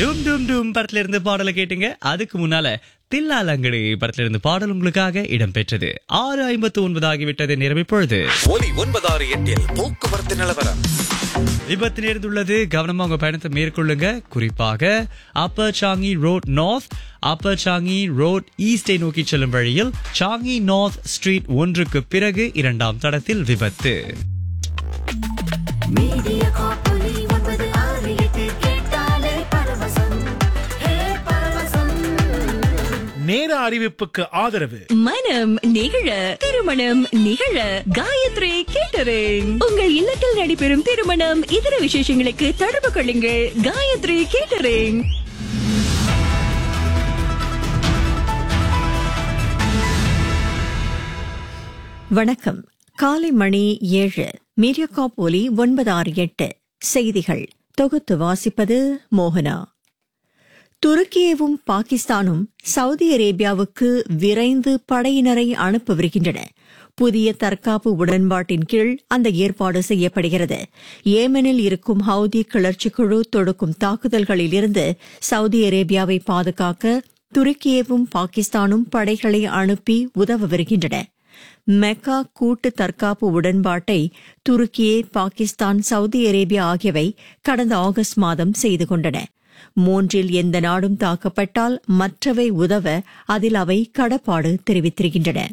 டும் டும் டும் படத்துல இருந்து பாடலை கேட்டீங்க அதுக்கு முன்னால தில்லாலங்கடி படத்துல இருந்து பாடல் உங்களுக்காக இடம்பெற்றது ஆறு ஐம்பத்து ஒன்பது ஆகிவிட்டது நேரம் இப்பொழுது ஒலி ஒன்பதாறு எட்டில் போக்குவரத்து நிலவரம் விபத்து நேர்ந்துள்ளது கவனமா உங்க பயணத்தை மேற்கொள்ளுங்க குறிப்பாக upper Changi road north upper Changi road ஈஸ்டை நோக்கி செல்லும் வழியில் சாங்கி நார்த் ஸ்ட்ரீட் ஒன்றுக்கு பிறகு இரண்டாம் தடத்தில் விபத்து மீடியா காப்பொலி ஒன்பது ஆறு எட்டு கேட்டாலே பரவசம் ஹே பரவசம் நேர அறிவிப்புக்கு ஆதரவு மனம் நிகழ திருமணம் நிகழ காயத்ரி கேட்டரிங் உங்கள் இல்லத்தில் நடைபெறும் திருமணம் இதர விசேஷங்களுக்கு தொடர்பு கொள்ளுங்கள் காயத்ரி கேட்டரிங் வணக்கம் காலை மணி ஏழு மீடியாகாப் ஒலி ஒன்பது ஆறு எட்டு செய்திகள் தொகுத்து வாசிப்பது மோகனா துருக்கியவும் பாகிஸ்தானும் சவுதி அரேபியாவுக்கு விரைந்து படையினரை அனுப்பவிருக்கின்றன புதிய தற்காப்பு உடன்பாட்டின் கீழ் அந்த ஏற்பாடு செய்யப்படுகிறது ஏமனில் இருக்கும் ஹவுதி கிளர்ச்சி குழு தொடுக்கும் தாக்குதல்களில் இருந்து சவுதி அரேபியாவை பாதுகாக்க துருக்கியவும் பாகிஸ்தானும் படைகளை அனுப்பி உதவவிருக்கின்றன மெக்கா கூட்டு தற்காப்பு உடன்பாட்டை துருக்கியே பாகிஸ்தான் சவுதி அரேபியா ஆகியவை கடந்த ஆகஸ்ட் மாதம் செய்து கொண்டன மூன்றில் எந்த நாடும் தாக்கப்பட்டால் மற்றவை உதவ அதில் அவை கடப்பாடு தெரிவித்திருக்கின்றன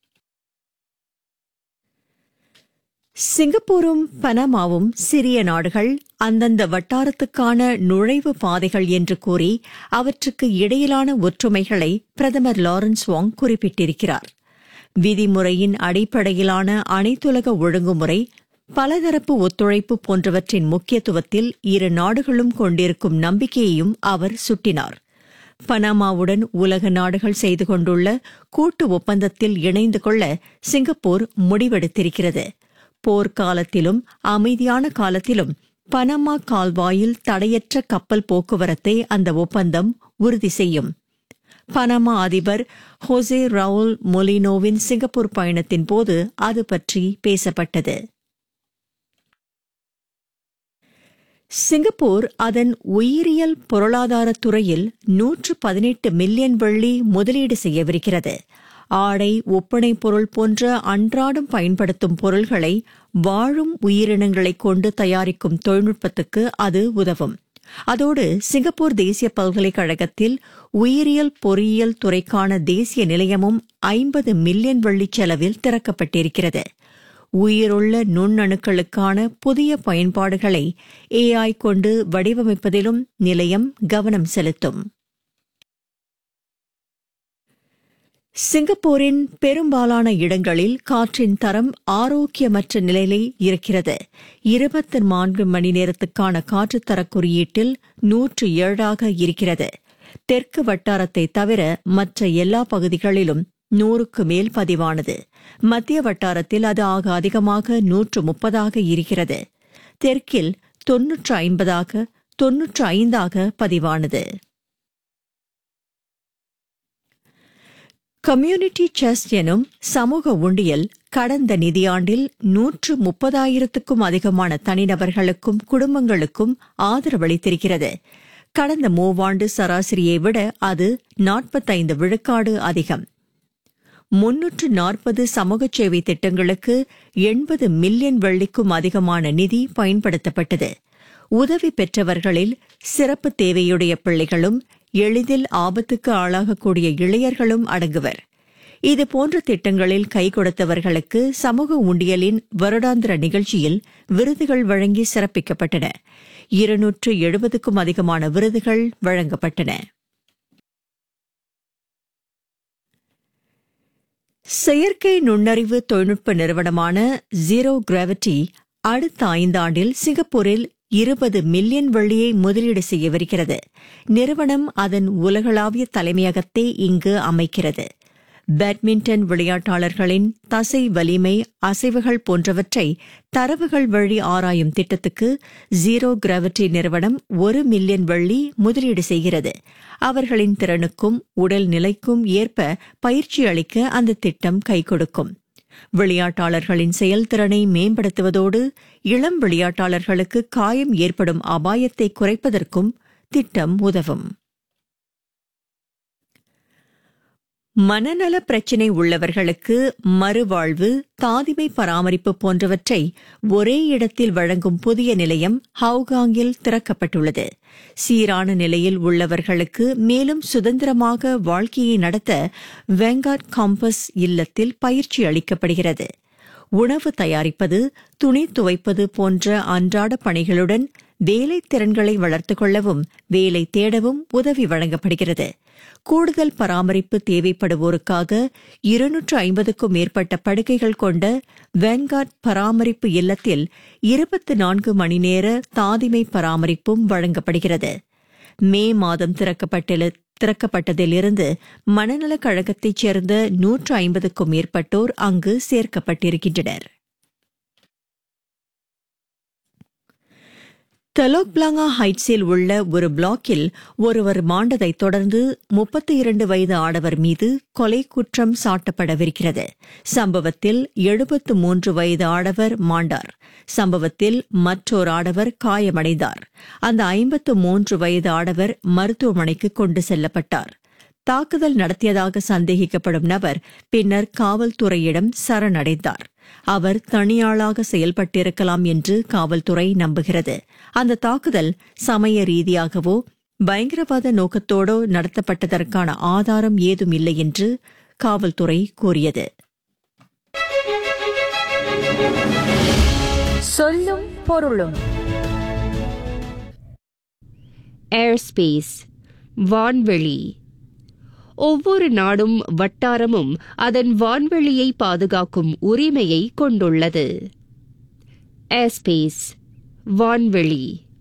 சிங்கப்பூரும் பனமாவும் சிறிய நாடுகள் அந்தந்த வட்டாரத்துக்கான நுழைவு பாதைகள் என்று கூறி அவற்றுக்கு இடையிலான ஒற்றுமைகளை பிரதமர் லாரன்ஸ் வாங் குறிப்பிட்டிருக்கிறார் விதிமுறையின் அடிப்படையிலான அனைத்துலக ஒழுங்குமுறை பலதரப்பு ஒத்துழைப்பு போன்றவற்றின் முக்கியத்துவத்தில் இரு நாடுகளும் கொண்டிருக்கும் நம்பிக்கையையும் அவர் சுட்டினார் பனாமாவுடன் உலக நாடுகள் செய்து கொண்டுள்ள கூட்டு ஒப்பந்தத்தில் இணைந்து கொள்ள சிங்கப்பூர் முடிவெடுத்திருக்கிறது போர்க்காலத்திலும் அமைதியான காலத்திலும் பனமா கால்வாயில் தடையற்ற கப்பல் போக்குவரத்தை அந்த ஒப்பந்தம் உறுதி செய்யும் பனமா அதிபர் ஹோசே ரவுல் மொலினோவின் சிங்கப்பூர் பயணத்தின் போது அது பற்றி பேசப்பட்டது சிங்கப்பூர் அதன் உயிரியல் பொருளாதார துறையில் நூற்று பதினெட்டு மில்லியன் வெள்ளி முதலீடு செய்யவிருக்கிறது ஆடை ஒப்பனை பொருள் போன்ற அன்றாடம் பயன்படுத்தும் பொருள்களை வாழும் உயிரினங்களைக் கொண்டு தயாரிக்கும் தொழில்நுட்பத்துக்கு அது உதவும் அதோடு சிங்கப்பூர் தேசிய பல்கலைக்கழகத்தில் உயிரியல் பொறியியல் துறைக்கான தேசிய நிலையமும் ஐம்பது மில்லியன் வெள்ளி செலவில் திறக்கப்பட்டிருக்கிறது உயிருள்ள நுண்ணணுக்களுக்கான புதிய பயன்பாடுகளை ஏஐ கொண்டு வடிவமைப்பதிலும் நிலையம் கவனம் செலுத்தும் சிங்கப்பூரின் பெரும்பாலான இடங்களில் காற்றின் தரம் ஆரோக்கியமற்ற நிலையில் இருக்கிறது இருபத்தி நான்கு மணி நேரத்துக்கான காற்றுத்தர குறியீட்டில் நூற்று ஏழாக இருக்கிறது தெற்கு வட்டாரத்தை தவிர மற்ற எல்லா பகுதிகளிலும் நூறுக்கு மேல் பதிவானது மத்திய வட்டாரத்தில் அது ஆக அதிகமாக நூற்று முப்பதாக இருக்கிறது தெற்கில் தொன்னூற்று ஐம்பதாக தொன்னூற்று ஐந்தாக பதிவானது கம்யூனிட்டி செஸ்ட் எனும் சமூக உண்டியல் கடந்த நிதியாண்டில் நூற்று முப்பதாயிரத்துக்கும் அதிகமான தனிநபர்களுக்கும் குடும்பங்களுக்கும் ஆதரவளித்திருக்கிறது கடந்த மூவாண்டு சராசரியை விட அது நாற்பத்தைந்து விழுக்காடு அதிகம் முன்னூற்று நாற்பது சமூக சேவை திட்டங்களுக்கு எண்பது மில்லியன் வெள்ளிக்கும் அதிகமான நிதி பயன்படுத்தப்பட்டது உதவி பெற்றவர்களில் சிறப்பு தேவையுடைய பிள்ளைகளும் எளிதில் ஆபத்துக்கு ஆளாகக்கூடிய இளையர்களும் அடங்குவர் இது போன்ற திட்டங்களில் கை கொடுத்தவர்களுக்கு சமூக உண்டியலின் வருடாந்திர நிகழ்ச்சியில் விருதுகள் வழங்கி சிறப்பிக்கப்பட்டன இருநூற்று எழுபதுக்கும் அதிகமான விருதுகள் வழங்கப்பட்டன செயற்கை நுண்ணறிவு தொழில்நுட்ப நிறுவனமான ஜீரோ கிராவிட்டி அடுத்த ஐந்தாண்டில் சிங்கப்பூரில் இருபது மில்லியன் வெள்ளியை முதலீடு செய்யவிருக்கிறது நிறுவனம் அதன் உலகளாவிய தலைமையகத்தை இங்கு அமைக்கிறது பேட்மிண்டன் விளையாட்டாளர்களின் தசை வலிமை அசைவுகள் போன்றவற்றை தரவுகள் வழி ஆராயும் திட்டத்துக்கு ஜீரோ கிராவிட்டி நிறுவனம் ஒரு மில்லியன் வெள்ளி முதலீடு செய்கிறது அவர்களின் திறனுக்கும் உடல் நிலைக்கும் ஏற்ப பயிற்சி அளிக்க அந்த திட்டம் கை கொடுக்கும் விளையாட்டாளர்களின் செயல்திறனை மேம்படுத்துவதோடு இளம் விளையாட்டாளர்களுக்கு காயம் ஏற்படும் அபாயத்தை குறைப்பதற்கும் திட்டம் உதவும் மனநல பிரச்சினை உள்ளவர்களுக்கு மறுவாழ்வு தாதிமை பராமரிப்பு போன்றவற்றை ஒரே இடத்தில் வழங்கும் புதிய நிலையம் ஹவுகாங்கில் திறக்கப்பட்டுள்ளது சீரான நிலையில் உள்ளவர்களுக்கு மேலும் சுதந்திரமாக வாழ்க்கையை நடத்த வெங்காட் காம்பஸ் இல்லத்தில் பயிற்சி அளிக்கப்படுகிறது உணவு தயாரிப்பது துணி துவைப்பது போன்ற அன்றாட பணிகளுடன் வேலை திறன்களை வளர்த்துக் கொள்ளவும் வேலை தேடவும் உதவி வழங்கப்படுகிறது கூடுதல் பராமரிப்பு தேவைப்படுவோருக்காக இருநூற்று ஐம்பதுக்கும் மேற்பட்ட படுக்கைகள் கொண்ட வேன்கார்ட் பராமரிப்பு இல்லத்தில் இருபத்தி நான்கு மணி நேர தாதிமை பராமரிப்பும் வழங்கப்படுகிறது மே மாதம் திறக்கப்பட்டுள்ள திறக்கப்பட்டதிலிருந்து மனநலக் கழகத்தைச் சேர்ந்த நூற்று ஐம்பதுக்கும் மேற்பட்டோர் அங்கு சேர்க்கப்பட்டிருக்கின்றனர் தலோக்பிளாங்கா ஹைட்ஸில் உள்ள ஒரு பிளாக்கில் ஒருவர் மாண்டதைத் தொடர்ந்து முப்பத்தி இரண்டு வயது ஆடவர் மீது கொலை குற்றம் சாட்டப்படவிருக்கிறது சம்பவத்தில் எழுபத்து மூன்று வயது ஆடவர் மாண்டார் சம்பவத்தில் மற்றொரு ஆடவர் காயமடைந்தார் அந்த ஐம்பத்து மூன்று வயது ஆடவர் மருத்துவமனைக்கு கொண்டு செல்லப்பட்டார் தாக்குதல் நடத்தியதாக சந்தேகிக்கப்படும் நபர் பின்னர் காவல்துறையிடம் சரணடைந்தார் அவர் தனியாளாக செயல்பட்டிருக்கலாம் என்று காவல்துறை நம்புகிறது அந்த தாக்குதல் சமய ரீதியாகவோ பயங்கரவாத நோக்கத்தோடோ நடத்தப்பட்டதற்கான ஆதாரம் ஏதும் இல்லை என்று காவல்துறை கூறியது சொல்லும் பொருளும் ஏர்ஸ்பேஸ் வான்வெளி ஒவ்வொரு நாடும் வட்டாரமும் அதன் வான்வெளியை பாதுகாக்கும் உரிமையை கொண்டுள்ளது ஏர்ஸ்பேஸ் வான்வெளி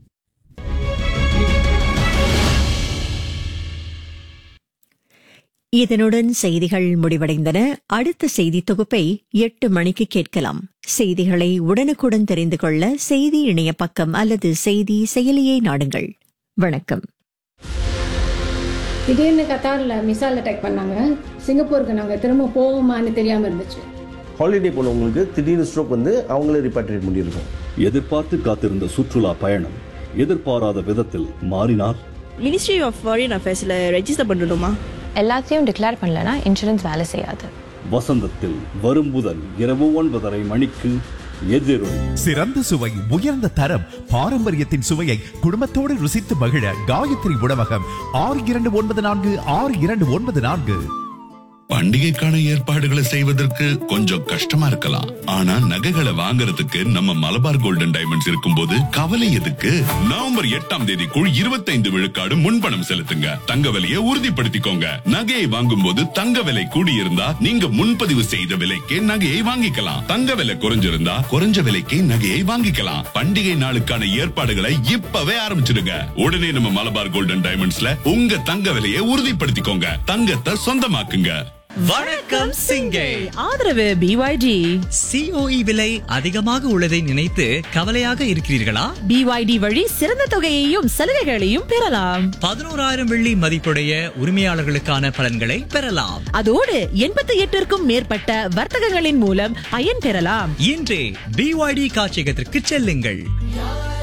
இதனுடன் செய்திகள் முடிவடைந்தன அடுத்த செய்தி தொகுப்பை எட்டு மணிக்கு கேட்கலாம் செய்திகளை உடனுக்குடன் தெரிந்து கொள்ள செய்தி இணைய பக்கம் அல்லது செய்தி செயலியை நாடுங்கள் வணக்கம் திடீர்னு கத்தாரில் மிசைல் அட்டாக் பண்ணாங்க சிங்கப்பூருக்கு நாங்கள் திரும்ப போவோமான்னு தெரியாமல் இருந்துச்சு ஹாலிடே போனவங்களுக்கு திடீர்னு ஸ்ட்ரோக் வந்து அவங்களே ரிப்பாட்ரியேட் பண்ணியிருக்கோம் எதிர்பார்த்து காத்திருந்த சுற்றுலா பயணம் எதிர்பாராத விதத்தில் மாறினால் மினிஸ்ட்ரி ஆஃப் ஃபாரின் அஃபேர்ஸில் ரெஜிஸ்டர் பண்ணணுமா எல்லாத்தையும் டிக்ளேர் பண்ணலனா இன்சூரன்ஸ் வேலை செய்யாது வசந்தத்தில் வரும் புதன் இரவு ஒன்பதரை மணிக்கு எதிரொலி சிறந்த சுவை உயர்ந்த தரம் பாரம்பரியத்தின் சுவையை குடும்பத்தோடு ருசித்து மகிழ காயத்ரி உணவகம் ஆறு இரண்டு ஒன்பது நான்கு ஆறு இரண்டு ஒன்பது நான்கு பண்டிகைக்கான ஏற்பாடுகளை செய்வதற்கு கொஞ்சம் கஷ்டமா இருக்கலாம் ஆனா நகைகளை வாங்குறதுக்கு நம்ம மலபார் கோல்டன் டைமண்ட்ஸ் இருக்கும்போது கவலை எதுக்கு நவம்பர் எட்டாம் தேதிக்குள் இருபத்தைந்து விழுக்காடு முன்பணம் செலுத்துங்க தங்க விலையை உறுதிப்படுத்திக்கோங்க நகையை வாங்கும்போது தங்க விலை கூடியிருந்தா நீங்க முன்பதிவு செய்த விலைக்கே நகையை வாங்கிக்கலாம் தங்க விலை குறைஞ்சிருந்தா குறைஞ்ச விலைக்கே நகையை வாங்கிக்கலாம் பண்டிகை நாளுக்கான ஏற்பாடுகளை இப்பவே ஆரம்பிச்சிடுங்க உடனே நம்ம மலபார் கோல்டன் டைமண்ட்ஸ்ல உங்க தங்க விலையை உறுதிப்படுத்திக்கோங்க தங்கத்தை சொந்தமாக்குங்க வணக்கம் சிங்கை ஆதரவு பிஒய்டி சிஓஇ விலை அதிகமாக உள்ளதை நினைத்து கவலையாக இருக்கிறீர்களா பிஒய்டி வழி சிறந்த தொகையையும் சலுகைகளையும் பெறலாம் பதினோராயிரம் வெள்ளி மதிப்புடைய உரிமையாளர்களுக்கான பலன்களை பெறலாம் அதோடு எண்பத்தி எட்டிற்கும் மேற்பட்ட வர்த்தகங்களின் மூலம் பயன் பெறலாம் இன்றே பிஒய்டி காட்சியகத்திற்கு செல்லுங்கள்